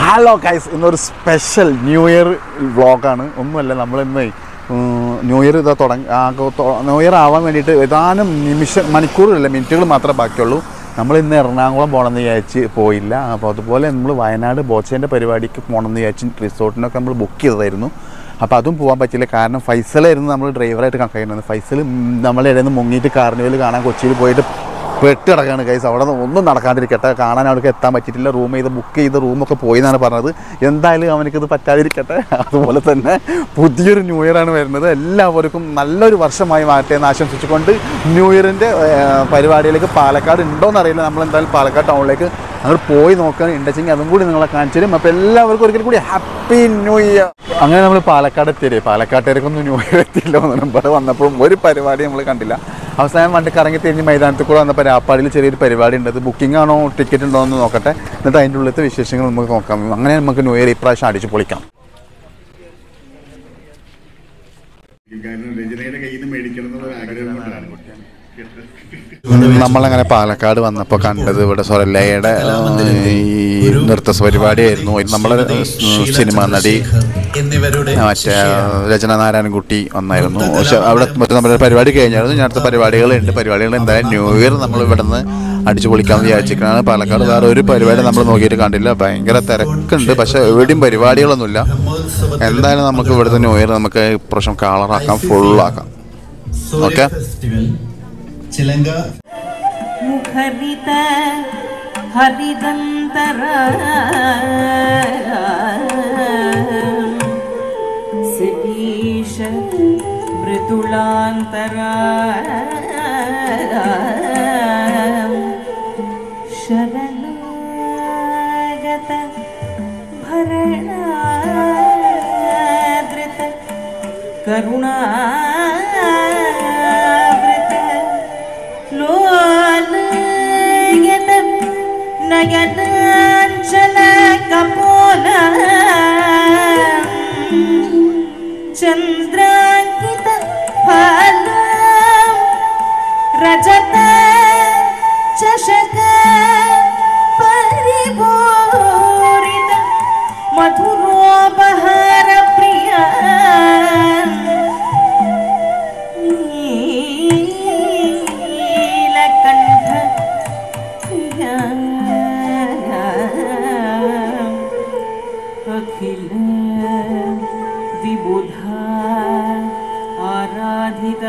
hello guys ഇന്നൊരു special new year വ്ളോഗാണ് ഒന്നുമല്ല നമ്മളിന്ന് ന്യൂ ഇയർ ഇതാ തുടങ്ങി ന്യൂ ഇയർ ആവാൻ വേണ്ടിയിട്ട് ഏതാനും നിമിഷം മണിക്കൂറിലല്ല മിനിറ്റുകൾ മാത്രമേ ബാക്കിയുള്ളൂ നമ്മൾ ഇന്ന് എറണാകുളം പോകണമെന്ന് വിചാരിച്ച് പോയില്ല അപ്പോൾ അതുപോലെ നമ്മൾ വയനാട് ബോച്ചേൻ്റെ പരിപാടിക്ക് പോകണമെന്ന് വിചാരിച്ച് റിസോർട്ടിനൊക്കെ നമ്മൾ ബുക്ക് ചെയ്തതായിരുന്നു അപ്പോൾ അതും പോകാൻ പറ്റില്ല കാരണം ഫൈസലായിരുന്നു നമ്മൾ ഡ്രൈവറായിട്ട് കണക്കായിരുന്നത് ഫൈസൽ നമ്മളെ ഇടയിൽ നിന്ന് മുങ്ങിയിട്ട് കാർണിവൽ കാണാൻ കൊച്ചിയിൽ പോയിട്ട് പെട്ട് കിടക്കാണ് കൈസ് അവിടെ നിന്ന് ഒന്നും നടക്കാതിരിക്കട്ടെ കാണാൻ അവർക്ക് എത്താൻ പറ്റിയിട്ടില്ല റൂം ചെയ്ത് ബുക്ക് ചെയ്ത റൂമൊക്കെ പോയി എന്നാണ് പറഞ്ഞത് എന്തായാലും അവനക്കിത് പറ്റാതിരിക്കട്ടെ അതുപോലെ തന്നെ പുതിയൊരു ന്യൂ ഇയർ ആണ് വരുന്നത് എല്ലാവർക്കും നല്ലൊരു വർഷമായി മാറട്ടെ എന്ന് ആശംസിച്ചുകൊണ്ട് ന്യൂ ഇയറിൻ്റെ പരിപാടിയിലേക്ക് പാലക്കാട് ഉണ്ടോയെന്ന് അറിയില്ല നമ്മൾ എന്തായാലും പാലക്കാട് ടൗണിലേക്ക് അങ്ങോട്ട് പോയി നോക്കാൻ ഉണ്ടെങ്കിൽ അതും കൂടി നിങ്ങളെ കാണിച്ചു തരും അപ്പോൾ എല്ലാവർക്കും ഒരിക്കലും കൂടി ഹാപ്പി ന്യൂ ഇയർ അങ്ങനെ നമ്മൾ പാലക്കാട് എത്തിയേ പാലക്കാട്ടേക്കൊന്നും ന്യൂ ഇയർ എത്തിയില്ല ഒന്നും ഇവിടെ വന്നപ്പോഴും ഒരു പരിപാടി നമ്മൾ കണ്ടില്ല അവസാനം വണ്ടി കറങ്ങി തിരിഞ്ഞ് മൈതാനത്തിൽ കൂടെ വന്നപ്പോൾ രാപ്പാടിയിൽ ചെറിയൊരു പരിപാടി ഉണ്ട് അത് ബുക്കിംഗ് ആണോ ടിക്കറ്റ് ഉണ്ടോ എന്ന് നോക്കട്ടെ എന്നിട്ട് അതിൻ്റെ ഉള്ളിലത്തെ വിശേഷങ്ങൾ നമുക്ക് നോക്കാം അങ്ങനെ നമുക്ക് ന്യൂ ഇയർ ഇപ്രാവശ്യം അടിച്ചു പൊളിക്കാം കാരണം രചനയുടെ കയ്യിൽ നിന്ന് മേടിക്കണം എന്നുള്ള ആഗ്രഹം കൊണ്ടാണ് നമ്മളങ്ങനെ പാലക്കാട് വന്നപ്പോൾ കണ്ടത് ഇവിടെ സൊരല്ലയുടെ ഈ നൃത്ത പരിപാടിയായിരുന്നു നമ്മളെ സിനിമ നടി എന്നിവരുടെ മറ്റേ രചന നാരായണൻകുട്ടി വന്നായിരുന്നു പക്ഷെ അവിടെ മറ്റേ നമ്മുടെ പരിപാടി കഴിഞ്ഞായിരുന്നു ഞാൻ അടുത്ത പരിപാടികളുണ്ട് പരിപാടികൾ എന്തായാലും ന്യൂ ഇയർ നമ്മൾ ഇവിടെ നിന്ന് അടിച്ചു പൊളിക്കാമെന്ന് വിചാരിച്ചിരിക്കുകയാണ് പാലക്കാട് വേറെ ഒരു പരിപാടി നമ്മൾ നോക്കിയിട്ട് കണ്ടില്ല ഭയങ്കര തിരക്കുണ്ട് പക്ഷെ എവിടെയും പരിപാടികളൊന്നുമില്ല എന്തായാലും നമുക്ക് ഇവിടുത്തെ ന്യൂ ഇയർ നമുക്ക് ഇപ്രാവശ്യം കളറാക്കാം ഫുള്ളാക്കാം ഓക്കെ ഫെസ്റ്റിവൽ ചിലങ്ക മുഖരിത ഹരിദന്തര ശരീഷ മൃദുളാന്തര ശരണാഗത ഭരണാദൃത കരുണാവൃത ലോലയത നയനാഞ്ചല കപോല ചന്ദ്രാങ്കിത ഫല രജത ചഷക പരിഭൂരിത മധുരോപഹാര പ്രിയ നീലകണ്ഠ അഖില വിബുധ ആരാധിത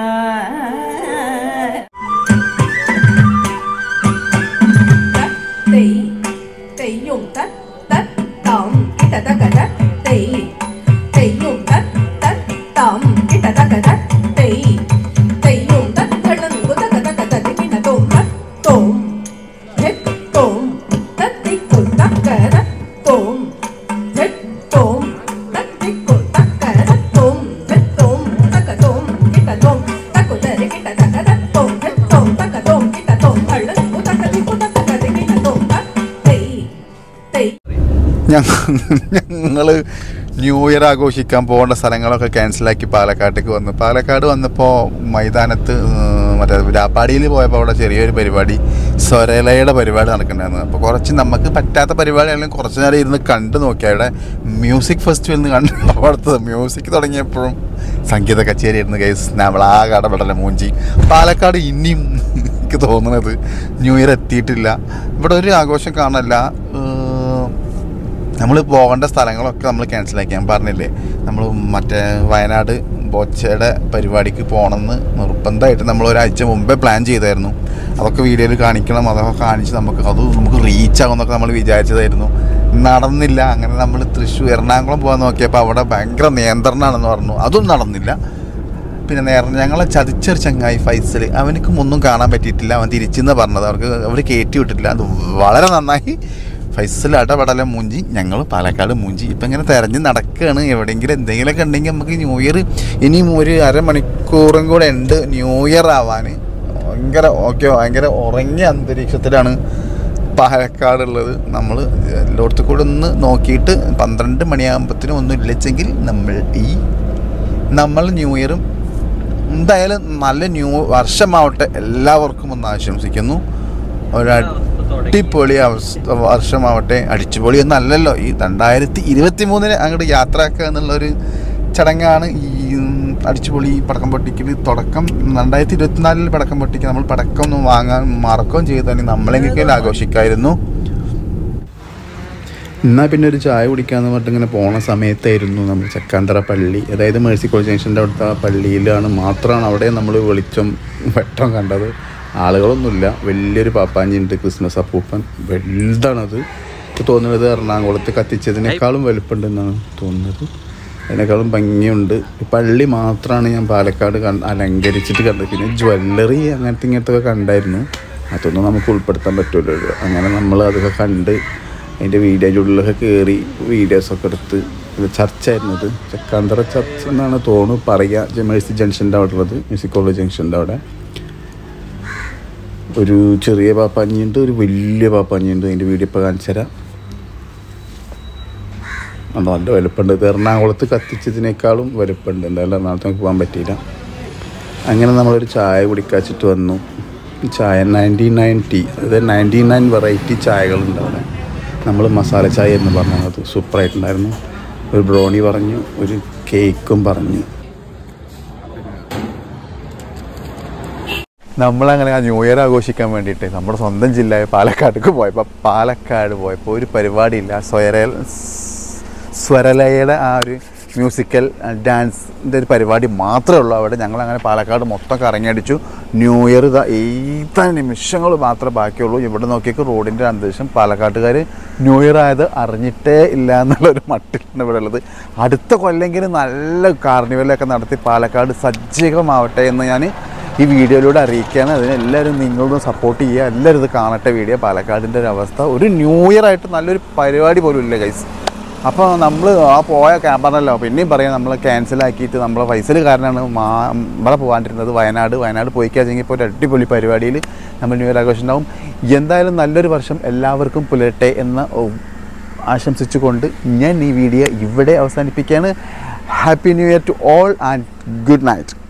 tẩy tẩy dùng tất tất tổng cái tà ta cà tất tẩy tẩy dùng tất tất tổng cái tà ta cà tất tẩy tẩy dùng tất thật là của tất cả tất cả tất cái là tổn tất tổn hết tổn tất cái của tất cả tất tổn hết tổn tất cái của tất cả tất tổn hết tổn tất cả tổn cái tà tổn tất của tất cái tà tất cả tất tổn hết tổn tất cả tổn cái tà tổn thật là của tất cả của tất cả tất cái là tổn tất tẩy tẩy ഞങ്ങൾ new year ആഘോഷിക്കാൻ പോകേണ്ട സ്ഥലങ്ങളൊക്കെ ക്യാൻസലാക്കി പാലക്കാട്ടേക്ക് വന്നു പാലക്കാട് വന്നപ്പോൾ മൈതാനത്ത് ഉം, മറ്റേ രാപ്പാടിയിൽ പോയപ്പോൾ അവിടെ ചെറിയൊരു പരിപാടി സ്വരലയുടെ പരിപാടി നടക്കുന്നുണ്ടായിരുന്നു അപ്പോൾ കുറച്ച് നമുക്ക് പറ്റാത്ത പരിപാടിയാണെങ്കിലും കുറച്ച് നേരം ഇരുന്ന് കണ്ടു നോക്കി അവിടെ മ്യൂസിക് ഫെസ്റ്റിവൽ നിന്ന് കണ്ടു അപ്പോൾ അടുത്തത് മ്യൂസിക് തുടങ്ങിയപ്പോഴും സംഗീത കച്ചേരി ആയിരുന്നു ഗൈസ് നമ്മളാ കടപെടല മൂഞ്ചി പാലക്കാട് ഇനിയും എനിക്ക് തോന്നുന്നത് ന്യൂ ഇയർ എത്തിയിട്ടില്ല ഇവിടെ ഒരു ആഘോഷം കാണല്ല നമ്മൾ പോകേണ്ട സ്ഥലങ്ങളൊക്കെ നമ്മൾ ക്യാൻസലാക്കി ഞാൻ പറഞ്ഞില്ലേ നമ്മൾ മറ്റേ വയനാട് ബോച്ചയുടെ പരിപാടിക്ക് പോകണമെന്ന് നിർബന്ധമായിട്ട് നമ്മൾ ഒരാഴ്ച മുമ്പേ പ്ലാൻ ചെയ്തായിരുന്നു അതൊക്കെ വീഡിയോയിൽ കാണിക്കണം അതൊക്കെ കാണിച്ച് നമുക്ക് അത് നമുക്ക് റീച്ച് ആകുമെന്നൊക്കെ നമ്മൾ വിചാരിച്ചതായിരുന്നു നടന്നില്ല അങ്ങനെ നമ്മൾ തൃശ്ശൂർ എറണാകുളം പോകാൻ നോക്കിയപ്പോൾ അവിടെ ഭയങ്കര നിയന്ത്രണമാണെന്ന് പറഞ്ഞു അതും നടന്നില്ല പിന്നെ നേരെ ഞങ്ങളെ ചതിച്ചൊരു ചങ്ങായി ഫൈസൽ അവനക്കും ഒന്നും കാണാൻ പറ്റിയിട്ടില്ല അവൻ തിരിച്ചെന്ന് പറഞ്ഞത് അവർക്ക് അവർ കയറ്റി വിട്ടിട്ടില്ല അത് വളരെ നന്നായി ഫൈസൽ അടപടല മൂഞ്ചി ഞങ്ങൾ പാലക്കാട് മൂഞ്ചി ഇപ്പം ഇങ്ങനെ തെരഞ്ഞ് നടക്കുകയാണ് എവിടെയെങ്കിലും എന്തെങ്കിലുമൊക്കെ ഉണ്ടെങ്കിൽ നമുക്ക് ന്യൂ ഇയർ ഇനിയും ഒരു അരമണിക്കൂറും കൂടെ ഉണ്ട് ന്യൂ ഇയർ ആവാൻ ഭയങ്കര ഓക്കെ ഭയങ്കര ഉറങ്ങിയ അന്തരീക്ഷത്തിലാണ് പാലക്കാടുള്ളത് നമ്മൾ എല്ലായിടത്തും കൂടെ ഒന്ന് നോക്കിയിട്ട് പന്ത്രണ്ട് മണിയാകുമ്പത്തിനും ഒന്നും ഇല്ലെച്ചെങ്കിൽ നമ്മൾ ഈ നമ്മൾ ന്യൂ ഇയറും എന്തായാലും നല്ല ന്യൂ വർഷമാവട്ടെ എല്ലാവർക്കും ഒന്ന് ആശംസിക്കുന്നു ഒരു അടിപൊളി അവസ്ഥ വർഷമാവട്ടെ അടിച്ചുപൊളി ഒന്നല്ലല്ലോ ഈ രണ്ടായിരത്തി ഇരുപത്തി മൂന്നിന് അങ്ങോട്ട് യാത്രയാക്കുക എന്നുള്ളൊരു ചടങ്ങാണ് ഈ ഉം, അടിച്ചുപൊളി പടക്കം പൊട്ടിക്കൽ തുടക്കം രണ്ടായിരത്തി ഇരുപത്തിനാലിൽ പടക്കം പൊട്ടിക്കുക നമ്മൾ പടക്കം ഒന്നും വാങ്ങാൻ മറക്കുകയും ചെയ്താൽ നമ്മളെങ്കിലും ആഘോഷിക്കായിരുന്നു എന്നാൽ പിന്നെ ഒരു ചായ കുടിക്കാന്ന് പറഞ്ഞിട്ട് ഇങ്ങനെ പോണ സമയത്തായിരുന്നു നമ്മൾ ചക്കാന്തറ പള്ളി അതായത് മേഴ്സി കോളേജ് ജംഗ്ഷൻ്റെ അവിടുത്തെ ആ പള്ളിയിലാണ് മാത്രമാണ് അവിടെ നമ്മൾ വെളിച്ചം വെട്ടം കണ്ടത് ആളുകളൊന്നുമില്ല വലിയൊരു പാപ്പാഞ്ചി ഉണ്ട് ക്രിസ്മസ് അപ്പൂപ്പൻ വലുതാണത് എനിക്ക് തോന്നുന്നത് എറണാകുളത്ത് കത്തിച്ചതിനേക്കാളും വലുപ്പമുണ്ടെന്നാണ് തോന്നുന്നത് അതിനേക്കാളും ഭംഗിയുണ്ട് ഈ പള്ളി മാത്രമാണ് ഞാൻ പാലക്കാട് കണ്ട് അലങ്കരിച്ചിട്ട് കണ്ടത് പിന്നെ ജ്വല്ലറി അങ്ങനത്തെ ഇങ്ങനത്തെ ഒക്കെ കണ്ടായിരുന്നു അതൊന്നും നമുക്ക് ഉൾപ്പെടുത്താൻ പറ്റുമല്ലോ അങ്ങനെ നമ്മൾ അതൊക്കെ കണ്ട് അതിൻ്റെ വീഡിയോൻ്റെ ഉള്ളിലൊക്കെ കയറി വീഡിയോസൊക്കെ എടുത്ത് ഇത് ചർച്ചായിരുന്നത് ചക്കാന്തറ ചർച്ച് എന്നാണ് തോന്നുന്നു പറയുക ജമേഴ്സി ജംഗ്ഷൻ്റെ അവിടെ ഉള്ളത് മ്യൂസിക് കോളേജ് ജംഗ്ഷൻ്റെ അവിടെ ഒരു ചെറിയ പാപ്പാഞ്ഞിയുണ്ട് ഒരു വലിയ പാപ്പാഞ്ഞിയുണ്ട് അതിൻ്റെ വീഡിയോ ഇപ്പോൾ കാണിച്ചു തരാം അത് നല്ല വലുപ്പമുണ്ട് ഇത് എറണാകുളത്ത് കത്തിച്ചതിനേക്കാളും വലുപ്പമുണ്ട് എന്തായാലും എറണാകുളത്ത് നമുക്ക് പോകാൻ പറ്റിയില്ല അങ്ങനെ നമ്മളൊരു ചായ കുടിക്കാച്ചിട്ട് വന്നു ചായ നയൻറ്റി നയൻ ടീ അതായത് നയൻറ്റി നയൻ വെറൈറ്റി ചായകളുണ്ട് അവിടെ നമ്മൾ മസാല ചായ എന്ന് പറഞ്ഞത് അത് സൂപ്പറായിട്ടുണ്ടായിരുന്നു ഒരു ബ്രോണി പറഞ്ഞു ഒരു കേക്കും പറഞ്ഞു നമ്മളങ്ങനെ ആ ന്യൂ ഇയർ ആഘോഷിക്കാൻ വേണ്ടിയിട്ട് നമ്മുടെ സ്വന്തം ജില്ലയായ പാലക്കാട്ടേക്ക് പോയപ്പോൾ പാലക്കാട് പോയപ്പോൾ ഒരു പരിപാടിയില്ല സ്വര സ്വരലയുടെ ആ ഒരു മ്യൂസിക്കൽ ഡാൻസിൻ്റെ ഒരു പരിപാടി മാത്രമേ ഉള്ളൂ അവിടെ ഞങ്ങൾ അങ്ങനെ പാലക്കാട് മൊത്തം കറങ്ങിയടിച്ചു ന്യൂ ഇയർ ഇതാ ഏതാ നിമിഷങ്ങൾ മാത്രമേ ബാക്കിയുള്ളൂ ഇവിടെ നോക്കിയൊക്കെ റോഡിൻ്റെ അന്തരീക്ഷം പാലക്കാട്ടുകാർ ന്യൂ ഇയർ ആയത് അറിഞ്ഞിട്ടേ ഇല്ല എന്നുള്ളൊരു മട്ടിലാണ് ഇവിടെ ഉള്ളത് അടുത്ത കൊല്ലെങ്കിലും നല്ല കാർണിവലൊക്കെ നടത്തി പാലക്കാട് സജ്ജീകമാവട്ടെ എന്ന് ഞാൻ ഈ വീഡിയോയിലൂടെ അറിയിക്കുകയാണ് അതിന് എല്ലാവരും നിങ്ങളൊന്ന് സപ്പോർട്ട് ചെയ്യുക എല്ലാവരും ഇത് കാണട്ടെ വീഡിയോ പാലക്കാടിൻ്റെ ഒരു അവസ്ഥ ഒരു ന്യൂ ഇയർ ആയിട്ട് നല്ലൊരു പരിപാടി പോലും ഇല്ല ഗൈസ് അപ്പോൾ നമ്മൾ ആ പോയ ക്യാമ്പറല്ലോ പിന്നെയും പറയാം നമ്മൾ ക്യാൻസൽ ആക്കിയിട്ട് നമ്മളെ പൈസയിൽ കാരണമാണ് മാ ഇവിടെ പോകാണ്ടിരുന്നത് വയനാട് വയനാട് പോയി കഴിഞ്ഞെങ്കിൽ ഇപ്പോൾ ഒരു അടിപൊളി പരിപാടിയിൽ നമ്മൾ ന്യൂ ഇയർ ആഘോഷം ഉണ്ടാവും എന്തായാലും നല്ലൊരു വർഷം എല്ലാവർക്കും പുലരട്ടെ എന്ന് ആശംസിച്ചുകൊണ്ട് ഞാൻ ഈ വീഡിയോ ഇവിടെ അവസാനിപ്പിക്കുകയാണ് happy new year to all and good night